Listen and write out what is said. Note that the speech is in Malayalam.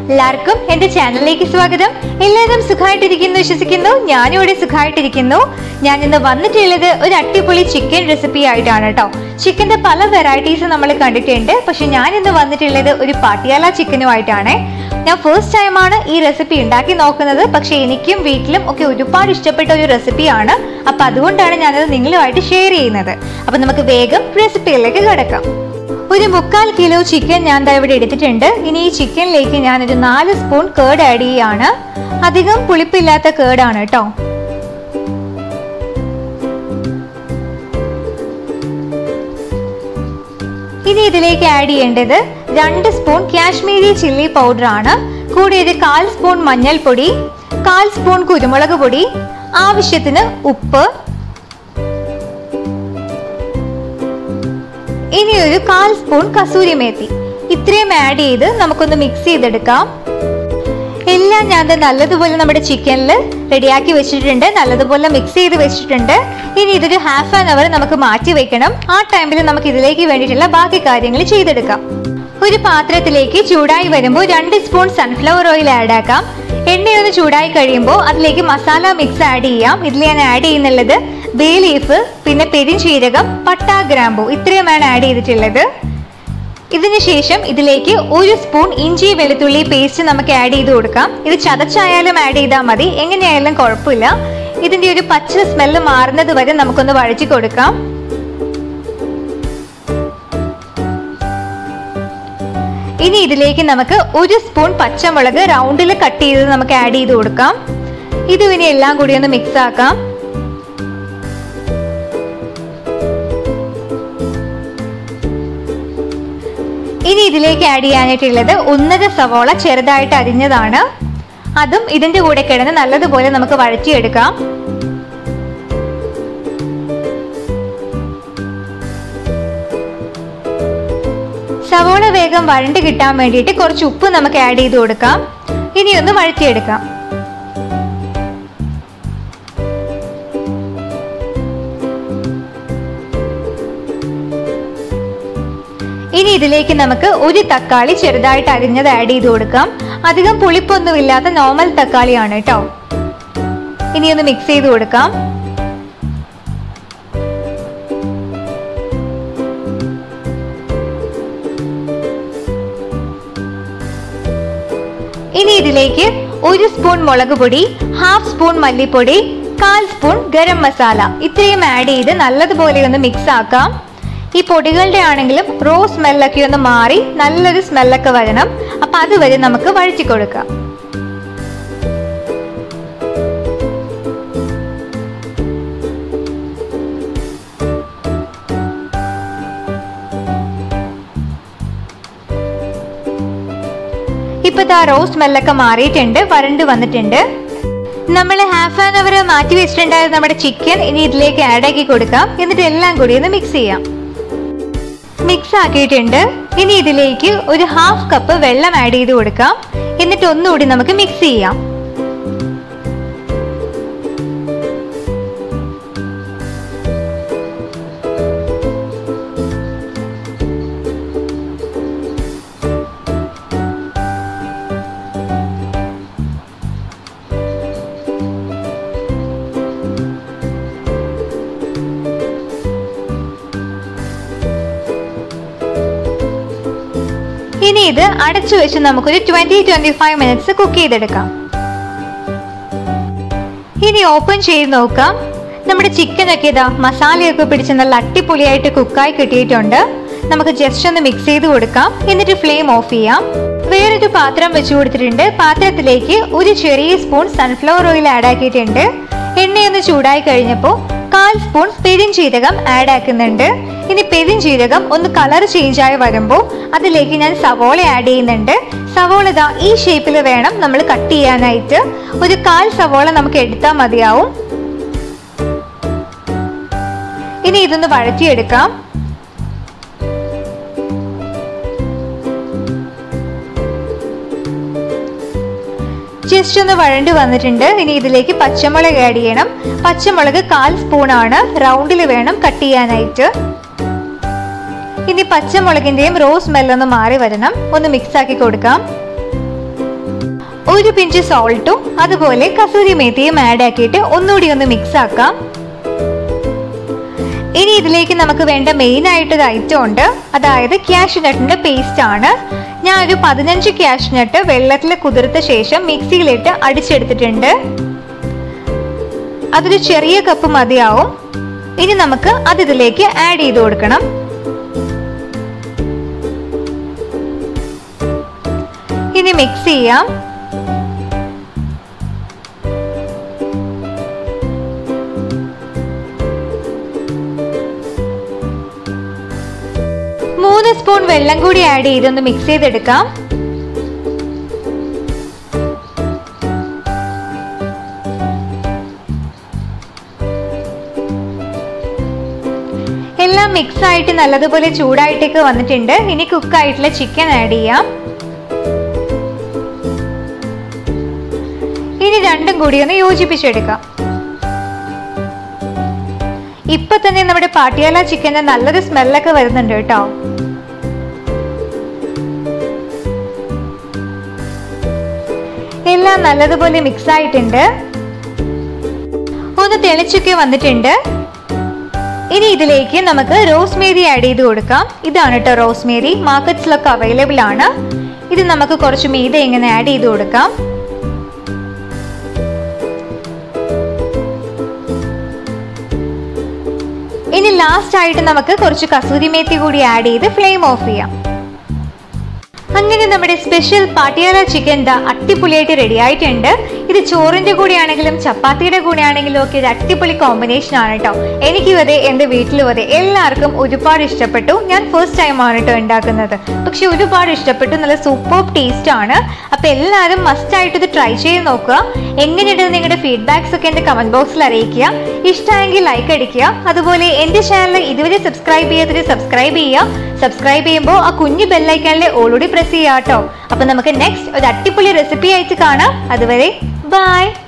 എല്ലാവർക്കും എന്റെ ചാനലിലേക്ക് സ്വാഗതം എല്ലാവരും സുഖമായിട്ടിരിക്കുന്നു വിശ്വസിക്കുന്നു ഞാനും ഇവിടെ സുഖമായിട്ടിരിക്കുന്നു ഞാൻ ഇന്ന് വന്നിട്ടുള്ളത് ഒരു അടിപൊളി ചിക്കൻ റെസിപ്പി ആയിട്ടാണ് കേട്ടോ ചിക്കന്റെ പല വെറൈറ്റീസ് നമ്മൾ കണ്ടിട്ടുണ്ട് പക്ഷെ ഞാൻ ഇന്ന് വന്നിട്ടുള്ളത് ഒരു പാട്ടിയാല ചിക്കനുമായിട്ടാണ് ഞാൻ ഫസ്റ്റ് ടൈമാണ് ഈ റെസിപ്പി ഉണ്ടാക്കി നോക്കുന്നത് പക്ഷെ എനിക്കും വീട്ടിലും ഒക്കെ ഒരുപാട് ഇഷ്ടപ്പെട്ട ഒരു റെസിപ്പിയാണ് അപ്പൊ അതുകൊണ്ടാണ് ഞാനത് നിങ്ങളുമായിട്ട് ഷെയർ ചെയ്യുന്നത് അപ്പൊ നമുക്ക് വേഗം റെസിപ്പിയിലേക്ക് കിടക്കാം ഒരു മുക്കാൽ കിലോ ചിക്കൻ ഞാൻ ദാ ഇവിടെ എടുത്തിട്ടുണ്ട് ഇനി ഈ ചിക്കനിലേക്ക് ഞാൻ ഒരു നാല് സ്പൂൺ കേർഡ് ആഡ് ചെയ്യാണ് അധികം പുളിപ്പില്ലാത്ത കേർഡാണ് കേട്ടോ ഇനി ഇതിലേക്ക് ആഡ് ചെയ്യേണ്ടത് രണ്ട് സ്പൂൺ കാശ്മീരി ചില്ലി പൗഡർ ആണ് കൂടെ ഒരു കാൽ സ്പൂൺ മഞ്ഞൾപ്പൊടി കാൽ സ്പൂൺ കുരുമുളക് പൊടി ആവശ്യത്തിന് ഉപ്പ് ഇനി ഒരു കാൽ സ്പൂൺ കസൂരി മേത്തി ഇത്രയും ആഡ് ചെയ്ത് നമുക്കൊന്ന് മിക്സ് ചെയ്തെടുക്കാം എല്ലാം ഞാൻ ദേ നല്ലതുപോലെ നമ്മുടെ ചിക്കനിൽ റെഡിയാക്കി വെച്ചിട്ടുണ്ട് നല്ലതുപോലെ മിക്സ് ചെയ്ത് വെച്ചിട്ടുണ്ട് ഇനി ഇതൊരു ഹാഫ് ആൻ അവർ നമുക്ക് മാറ്റി വെക്കണം ആ ടൈമിൽ നമുക്ക് ഇതിലേക്ക് വേണ്ടിയിട്ടുള്ള ബാക്കി കാര്യങ്ങൾ ചെയ്തെടുക്കാം ഒരു പാത്രത്തിലേക്ക് ചൂടായി വരുമ്പോൾ രണ്ട് സ്പൂൺ സൺഫ്ലവർ ഓയിൽ ആഡ് ആക്കാം എണ്ണയൊന്ന് ചൂടായി കഴിയുമ്പോൾ അതിലേക്ക് മസാല മിക്സ് ആഡ് ചെയ്യാം ഇതിൽ ഞാൻ ആഡ് ചെയ്യുന്നുള്ളത് ബേ ലീഫ് പിന്നെ പെരിഞ്ചീരകം പട്ട ഗ്രാമ്പു ഇത്രയുമാണ് ആഡ് ചെയ്തിട്ടുള്ളത് ഇതിന് ശേഷം ഇതിലേക്ക് ഒരു സ്പൂൺ ഇഞ്ചി വെളുത്തുള്ളി പേസ്റ്റ് നമുക്ക് ആഡ് ചെയ്ത് കൊടുക്കാം ഇത് ചതച്ചായാലും ആഡ് ചെയ്താൽ മതി എങ്ങനെയായാലും കുഴപ്പമില്ല ഇതിന്റെ ഒരു പച്ച സ്മെല്ല് മാറുന്നത് വരെ നമുക്കൊന്ന് വഴറ്റി കൊടുക്കാം ഇനി ഇതിലേക്ക് നമുക്ക് ഒരു സ്പൂൺ പച്ചമുളക് റൗണ്ടിൽ കട്ട് ചെയ്ത് നമുക്ക് ആഡ് ചെയ്ത് കൊടുക്കാം ഇത് ഇനി എല്ലാം കൂടി ഒന്ന് മിക്സ് ആക്കാം ഇനി ഇതിലേക്ക് ആഡ് ചെയ്യാനായിട്ടുള്ളത് ഒന്നര സവോള ചെറുതായിട്ട് അരിഞ്ഞതാണ് അതും ഇതിന്റെ കൂടെ കിടന്ന് നല്ലതുപോലെ നമുക്ക് വഴറ്റിയെടുക്കാം സവോള വേഗം വഴണ്ട് കിട്ടാൻ വേണ്ടിയിട്ട് കുറച്ച് ഉപ്പ് നമുക്ക് ആഡ് ചെയ്ത് കൊടുക്കാം ഇനി ഒന്ന് വഴറ്റിയെടുക്കാം ഇനി ഇതിലേക്ക് നമുക്ക് ഒരു തക്കാളി ചെറുതായിട്ട് അരിഞ്ഞത് ആഡ് ചെയ്ത് കൊടുക്കാം അധികം പുളിപ്പൊന്നും ഇല്ലാത്ത നോർമൽ തക്കാളിയാണ് കേട്ടോ ഇനി ഒന്ന് മിക്സ് ചെയ്ത് കൊടുക്കാം ഇനി ഇതിലേക്ക് ഒരു സ്പൂൺ മുളക് പൊടി ഹാഫ് സ്പൂൺ മല്ലിപ്പൊടി കാൽ സ്പൂൺ ഗരം മസാല ഇത്രയും ആഡ് ചെയ്ത് നല്ലതുപോലെ ഒന്ന് മിക്സ് ആക്കാം ഈ പൊടികളുടെ ആണെങ്കിലും റോ സ്മെല്ലൊക്കെ ഒന്ന് മാറി നല്ലൊരു സ്മെല്ലൊക്കെ വരണം അപ്പൊ അതുവരെ നമുക്ക് വഴറ്റി കൊടുക്കാം ഇപ്പൊ ദാ റോ സ്മെല്ലൊക്കെ മാറിയിട്ടുണ്ട് വരണ്ട് വന്നിട്ടുണ്ട് നമ്മൾ ഹാഫ് ആൻ അവർ മാറ്റി വെച്ചിട്ടുണ്ടായിരുന്ന നമ്മുടെ ചിക്കൻ ഇനി ഇതിലേക്ക് ആഡ് ആക്കി കൊടുക്കാം എന്നിട്ട് എല്ലാം കൂടി ഒന്ന് മിക്സ് ചെയ്യാം മിക്സ് ആക്കിയിട്ടുണ്ട് ഇനി ഇതിലേക്ക് ഒരു ഹാഫ് കപ്പ് വെള്ളം ആഡ് ചെയ്ത് കൊടുക്കാം എന്നിട്ട് ഒന്നുകൂടി നമുക്ക് മിക്സ് ചെയ്യാം ഇനി ഇത് അടച്ചു വെച്ച് നമുക്കൊരു twenty twenty five minutes cook ചെയ്തെടുക്കാം ഇനി ഓപ്പൺ ചെയ്ത് നോക്കാം നമ്മുടെ ചിക്കൻ ഒക്കെ ഇതാ മസാലയൊക്കെ പിടിച്ച് നല്ല അടിപൊളിയായിട്ട് കുക്കായി കിട്ടിയിട്ടുണ്ട് നമുക്ക് ജസ്റ്റ് ഒന്ന് മിക്സ് ചെയ്ത് കൊടുക്കാം എന്നിട്ട് ഫ്ലെയിം ഓഫ് ചെയ്യാം വേറൊരു പാത്രം വെച്ച് കൊടുത്തിട്ടുണ്ട് പാത്രത്തിലേക്ക് ഒരു ചെറിയ സ്പൂൺ സൺഫ്ലവർ ഓയിൽ ആഡ് ആക്കിയിട്ടുണ്ട് എണ്ണയൊന്ന് ചൂടായി കഴിഞ്ഞപ്പോൾ കാൽ സ്പൂൺ പെരിഞ്ചീരകം ആഡ് ആക്കുന്നുണ്ട് ഇനി പെരിഞ്ചീരകം ഒന്ന് കളർ ചേഞ്ച് ആയി വരുമ്പോൾ അതിലേക്ക് ഞാൻ സവോള ആഡ് ചെയ്യുന്നുണ്ട് സവോള ഇതാ ഈ ഷേപ്പിൽ വേണം നമ്മൾ കട്ട് ചെയ്യാനായിട്ട് ഒരു കാൽ സവോള നമുക്ക് എടുത്താൽ മതിയാവും ഇനി ഇതൊന്ന് വഴറ്റിയെടുക്കാം ജസ്റ്റ് ഒന്ന് വഴണ്ട് വന്നിട്ടുണ്ട് ഇനി ഇതിലേക്ക് പച്ചമുളക് ആഡ് ചെയ്യണം പച്ചമുളക് കാൽ സ്പൂണാണ് റൗണ്ടിൽ വേണം കട്ട് ചെയ്യാനായിട്ട് ഇനി പച്ചമുളകിന്റെയും റോ സ്മെല്ലൊന്ന് മാറി വരണം ഒന്ന് മിക്സ് ആക്കി കൊടുക്കാം ഒരു പിഞ്ച് സോൾട്ടും അതുപോലെ കസൂരി മേത്തിയും ആഡ് ആക്കിയിട്ട് ഒന്നുകൂടി ഒന്ന് മിക്സ് ആക്കാം ഇനി ഇതിലേക്ക് നമുക്ക് വേണ്ട മെയിൻ ആയിട്ടൊരു ഐറ്റം ഉണ്ട് അതായത് ക്യാഷ് നട്ടിന്റെ പേസ്റ്റ് ആണ് ഞാൻ ഒരു പതിനഞ്ച് ക്യാഷ് നട്ട് വെള്ളത്തിൽ കുതിർത്ത ശേഷം മിക്സിയിലിട്ട് അടിച്ചെടുത്തിട്ടുണ്ട് അതൊരു ചെറിയ കപ്പ് മതിയാവും ഇനി നമുക്ക് അത് ഇതിലേക്ക് ആഡ് ചെയ്ത് കൊടുക്കണം ഇനി മിക്സ് ചെയ്യാം മൂന്ന് സ്പൂൺ വെള്ളം കൂടി ആഡ് ചെയ്തൊന്ന് മിക്സ് ചെയ്തെടുക്കാം എല്ലാം മിക്സ് ആയിട്ട് നല്ലതുപോലെ ചൂടായിട്ടൊക്കെ വന്നിട്ടുണ്ട് ഇനി കുക്ക് ആയിട്ടുള്ള ചിക്കൻ ആഡ് ചെയ്യാം ഇനി രണ്ടും കൂടി ഒന്ന് യോജിപ്പിച്ചെടുക്കാം ഇപ്പൊ തന്നെ നമ്മുടെ പാട്ടിയാല ചിക്കന് നല്ലൊരു സ്മെല്ലൊക്കെ വരുന്നുണ്ട് കേട്ടോ എല്ലാം നല്ലതുപോലെ മിക്സ് ആയിട്ടുണ്ട് ഒന്ന് തെളിച്ചൊക്കെ വന്നിട്ടുണ്ട് ഇനി ഇതിലേക്ക് നമുക്ക് റോസ്മേരി ആഡ് ചെയ്ത് കൊടുക്കാം ഇതാണ് കേട്ടോ റോസ്മേരി മാർക്കറ്റ്സിലൊക്കെ അവൈലബിൾ ആണ് ഇത് നമുക്ക് കുറച്ച് മീത ഇങ്ങനെ ആഡ് ചെയ്ത് കൊടുക്കാം ഇനി ലാസ്റ്റ് ആയിട്ട് നമുക്ക് കുറച്ച് കസൂരി മേത്തി കൂടി ആഡ് ചെയ്ത് ഫ്ലെയിം ഓഫ് ചെയ്യാം അങ്ങനെ നമ്മുടെ സ്പെഷ്യൽ പാട്ടിയാല ചിക്കൻ ദാ അടിപൊളിയായിട്ട് റെഡി ആയിട്ടുണ്ട് ഇത് ചോറിന്റെ കൂടെ ആണെങ്കിലും ചപ്പാത്തിയുടെ കൂടെ ആണെങ്കിലും ഒക്കെ ഇത് അടിപൊളി കോമ്പിനേഷൻ ആണ് കേട്ടോ എനിക്കും അതെ എൻ്റെ വീട്ടിലും അതെ എല്ലാവർക്കും ഒരുപാട് ഇഷ്ടപ്പെട്ടു ഞാൻ ഫസ്റ്റ് ടൈം ആണ് കേട്ടോ ഉണ്ടാക്കുന്നത് പക്ഷെ ഒരുപാട് ഇഷ്ടപ്പെട്ടു നല്ല സൂപ്പർ ടേസ്റ്റ് ആണ് അപ്പൊ എല്ലാവരും മസ്റ്റ് ആയിട്ട് ഇത് ട്രൈ ചെയ്ത് നോക്കുക എങ്ങനെയുണ്ട് നിങ്ങളുടെ ഫീഡ്ബാക്സ് ഒക്കെ എൻ്റെ കമന്റ് ബോക്സിൽ അറിയിക്കുക ഇഷ്ടമെങ്കിൽ ലൈക്ക് അടിക്കുക അതുപോലെ എൻ്റെ ചാനൽ ഇതുവരെ സബ്സ്ക്രൈബ് ചെയ്യാത്തവർ സബ്സ്ക്രൈബ് ചെയ്യുക സബ്സ്ക്രൈബ് ചെയ്യുമ്പോൾ ആ കുഞ്ഞു ബെല്ലൈക്കാനിൽ ഓൾറെഡി പ്രസ് ചെയ്യാം കേട്ടോ അപ്പൊ നമുക്ക് നെക്സ്റ്റ് ഒരു അടിപൊളി റെസിപ്പി ആയിട്ട് കാണാം അതുവരെ ബൈ